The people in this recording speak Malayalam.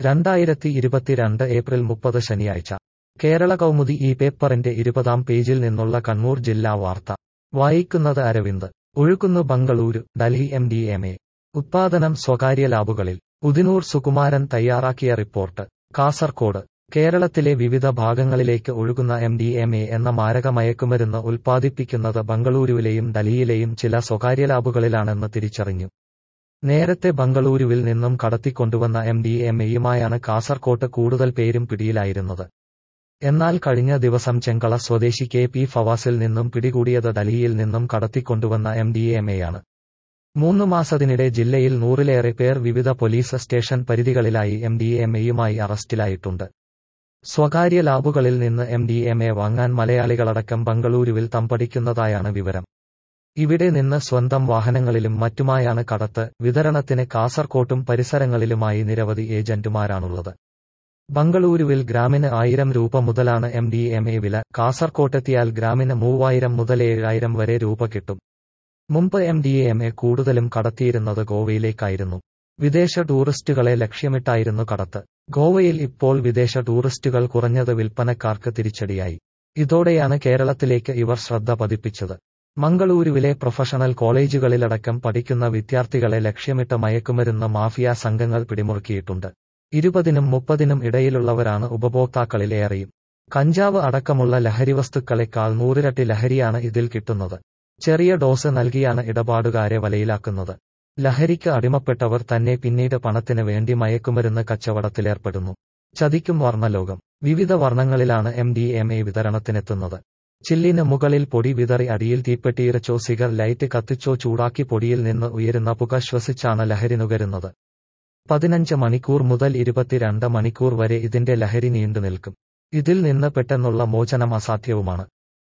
രണ്ടായിരത്തി ഇരുപത്തിരണ്ട് ഏപ്രിൽ മുപ്പത് ശനിയാഴ്ച കേരള കൗമുദി ഈ പേപ്പറിന്റെ ഇരുപതാം പേജിൽ നിന്നുള്ള കണ്ണൂർ ജില്ലാ വാർത്ത വായിക്കുന്നത് അരവിന്ദ് ഒഴുക്കുന്നു Bengaluru Delhi M D M A ഉത്പാദനം സ്വകാര്യ ലാബുകളിൽ ഉദിനൂർ സുകുമാരൻ തയ്യാറാക്കിയ റിപ്പോർട്ട് കാസർകോട് കേരളത്തിലെ വിവിധ ഭാഗങ്ങളിലേക്ക് ഒഴുകുന്ന എം ഡി എം എ എന്ന മാരക മയക്കുമരുന്ന് ഉൽപ്പാദിപ്പിക്കുന്നത് ബംഗളൂരുവിലെയും ഡൽഹിയിലെയും ചില സ്വകാര്യ ലാബുകളിലാണെന്ന് തിരിച്ചറിഞ്ഞു നേരത്തെ ബംഗളൂരുവിൽ നിന്നും കടത്തിക്കൊണ്ടുവന്ന എം ഡി എം എയുമായാണ് കാസർകോട്ട് കൂടുതൽ പേരും പിടിയിലായിരുന്നത് എന്നാൽ കഴിഞ്ഞ ദിവസം ചെങ്കള സ്വദേശി കെ പി ഫവാസിൽ നിന്നും പിടികൂടിയത് ഡൽഹിയിൽ നിന്നും കടത്തിക്കൊണ്ടുവന്ന എം ഡി എം എയാണ് മൂന്ന് മാസത്തിനിടെ ജില്ലയിൽ നൂറിലേറെ പേർ വിവിധ പോലീസ് സ്റ്റേഷൻ പരിധികളിലായി എം ഡി എം എയുമായി അറസ്റ്റിലായിട്ടുണ്ട് സ്വകാര്യ ലാബുകളിൽ നിന്ന് എം ഡി എം എ വാങ്ങാൻ മലയാളികളടക്കം ബംഗളൂരുവിൽ തമ്പടിക്കുന്നതായാണ് വിവരം ഇവിടെ നിന്ന് സ്വന്തം വാഹനങ്ങളിലും മറ്റുമായാണ് കടത്ത് വിതരണത്തിന് കാസർകോട്ടും പരിസരങ്ങളിലുമായി നിരവധി ഏജന്റുമാരാണുള്ളത് ബംഗളൂരുവിൽ ഗ്രാമിന് ആയിരം രൂപ മുതലാണ് എം ഡി എം എ വില കാസർകോട്ടെത്തിയാൽ ഗ്രാമിന് മൂവായിരം മുതൽ ഏഴായിരം വരെ രൂപ കിട്ടും മുമ്പ് എം ഡി എം എ കൂടുതലും കടത്തിയിരുന്നത് ഗോവയിലേക്കായിരുന്നു വിദേശ ടൂറിസ്റ്റുകളെ ലക്ഷ്യമിട്ടായിരുന്നു കടത്ത് ഗോവയിൽ ഇപ്പോൾ വിദേശ ടൂറിസ്റ്റുകൾ കുറഞ്ഞത് വിൽപ്പനക്കാർക്ക് തിരിച്ചടിയായി ഇതോടെയാണ് കേരളത്തിലേക്ക് ഇവർ ശ്രദ്ധ പതിപ്പിച്ചത് മംഗളൂരുവിലെ പ്രൊഫഷണൽ കോളേജുകളിലടക്കം പഠിക്കുന്ന വിദ്യാർത്ഥികളെ ലക്ഷ്യമിട്ട് മയക്കുമരുന്ന് മാഫിയ സംഘങ്ങൾ പിടിമുറുക്കിയിട്ടുണ്ട് ഇരുപതിനും മുപ്പതിനും ഇടയിലുള്ളവരാണ് ഉപഭോക്താക്കളിൽ ഏറെയും കഞ്ചാവ് അടക്കമുള്ള ലഹരിവസ്തുക്കളെക്കാൾ നൂറിരട്ടി ലഹരിയാണ് ഇതിൽ കിട്ടുന്നത് ചെറിയ ഡോസ് നൽകിയാണ് ഇടപാടുകാരെ വലയിലാക്കുന്നത് ലഹരിക്ക് അടിമപ്പെട്ടവർ തന്നെ പിന്നീട് പണത്തിന് വേണ്ടി മയക്കുമരുന്ന് കച്ചവടത്തിലേർപ്പെടുന്നു ചതിക്കും വർണ്ണലോകം വിവിധ വർണ്ണങ്ങളിലാണ് എം ഡി എം എ വിതരണത്തിനെത്തുന്നത് ചില്ലിന് മുകളിൽ പൊടി വിതറി അടിയിൽ തീപ്പെട്ടിയിറച്ചോ സിഗർ ലൈറ്റ് കത്തിച്ചോ ചൂടാക്കി പൊടിയിൽ നിന്ന് ഉയരുന്ന പുക ശ്വസിച്ചാണ് ലഹരി നുകരുന്നത് പതിനഞ്ച് മണിക്കൂർ മുതൽ ഇരുപത്തിരണ്ട് മണിക്കൂർ വരെ ഇതിന്റെ ലഹരി നീണ്ടു നിൽക്കും ഇതിൽ നിന്ന് പെട്ടെന്നുള്ള മോചനം അസാധ്യവുമാണ്